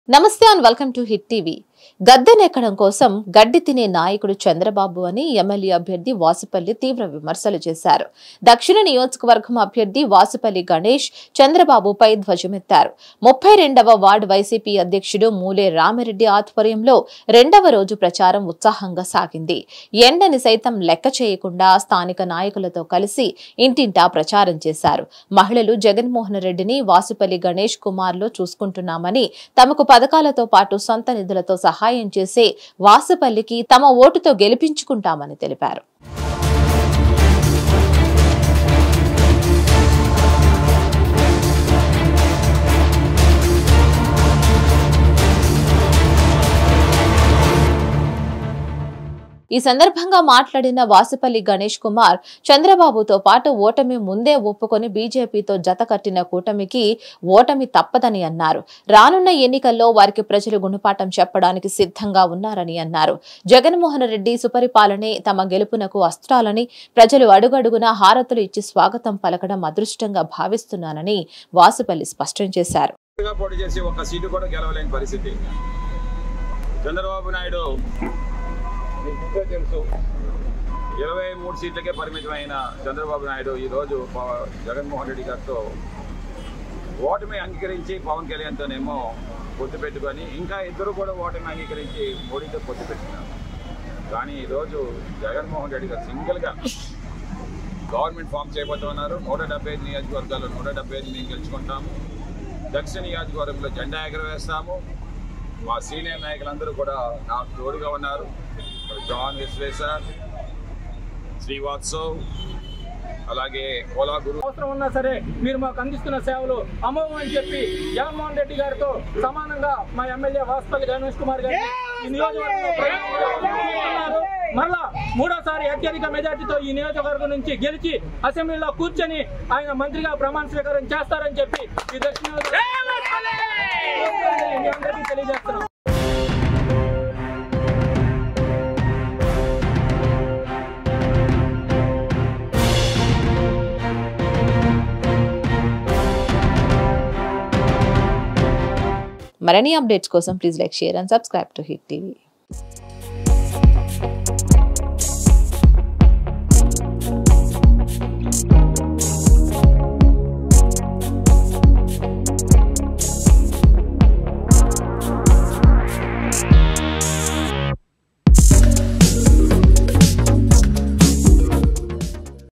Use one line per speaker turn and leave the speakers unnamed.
నమస్తే and welcome to hit TV గద్దెనెక్కడం కోసం గడ్డి తినే నాయకుడు చంద్రబాబు అని ఎమ్మెల్యే అభ్యర్థి వాసుపల్లి తీవ్ర విమర్శలు చేశారు దక్షిణ నియోజకవర్గం అభ్యర్థి వాసుపల్లి గణేష్ చంద్రబాబుపై ధ్వజమెత్తారు ముప్పై రెండవ వార్డు వైసీపీ అధ్యక్షుడు మూలే రామిరెడ్డి ఆధ్వర్యంలో రెండవ రోజు ప్రచారం ఉత్సాహంగా సాగింది ఎండని సైతం లెక్క చేయకుండా స్థానిక నాయకులతో కలిసి ఇంటింటా ప్రచారం చేశారు మహిళలు జగన్మోహన్ రెడ్డిని వాసుపల్లి గణేష్ కుమార్లో చూసుకుంటున్నామని తమకు పథకాలతో పాటు సొంత నిధులతో సహాయం చేసే వాసుపల్లికి తమ ఓటుతో గెలిపించుకుంటామని తెలిపారు ఈ సందర్భంగా మాట్లాడిన వాసుపల్లి గణేష్ కుమార్ చంద్రబాబుతో పాటు ఓటమి ముందే ఒప్పుకొని బీజేపీతో జత కట్టిన కూటమికి ఓటమి తప్పదని అన్నారు రానున్న ఎన్నికల్లో వారికి ప్రజలు గుణపాఠం చెప్పడానికి సిద్ధంగా ఉన్నారని అన్నారు జగన్మోహన్ రెడ్డి సుపరిపాలనే తమ గెలుపునకు అస్త్రాలని ప్రజలు అడుగడుగునా హారతులు ఇచ్చి స్వాగతం పలకడం అదృష్టంగా భావిస్తున్నానని వాసుపల్లి స్పష్టం చేశారు
గా పోటీ చేసి ఒక సీటు కూడా గెలవలేని పరిస్థితి చంద్రబాబు నాయుడు మీకు ఇంకా తెలుసు ఇరవై మూడు సీట్లకే పరిమితమైన చంద్రబాబు నాయుడు ఈరోజు పవ- జగన్మోహన్ రెడ్డి గారితో ఓటమి అంగీకరించి పవన్ కళ్యాణ్తోనేమో పొత్తు పెట్టుకొని ఇంకా ఇద్దరు కూడా ఓటమి అంగీకరించి మోడీతో పొత్తు పెట్టుకున్నారు కానీ ఈరోజు జగన్మోహన్ రెడ్డి గారు సింగిల్గా గవర్నమెంట్ ఫామ్ చేయబోతున్నారు నూట డెబ్బై ఐదు నియోజకవర్గాల్లో నూట డెబ్బై ఐదు మేము గెలుచుకుంటాము దక్షిణ నియోజకవర్గంలో జెండా ఎగరవేస్తాము మా సీనియర్ నాయకులందరూ కూడా నాకు తోడుగా ఉన్నారు జాన్ విశ్వేశ్వర్ శ్రీవాత్సవ్ అలాగే కోలా గురు
అవసరం ఉన్నా సరే మీరు మాకు అందిస్తున్న సేవలు అమోఘం అని చెప్పి జగన్మోహన్ రెడ్డి గారితో సమానంగా మా ఎమ్మెల్యే వాసుపల్లి గణేష్ కుమార్ గారు ఈ నియోజకవర్గంలో ప్రజలు మరలా మూడోసారి అత్యధిక మెజార్టీతో ఈ నియోజకవర్గం నుంచి గెలిచి అసెంబ్లీలో కూర్చొని ఆయన మంత్రిగా ప్రమాణ స్వీకారం చేస్తారని చెప్పి ఈ దక్షిణ మీ అందరికీ తెలియజేస్తున్నాం
మరిన్ని అప్డేట్స్ కోసం please like share and subscribe to hit TV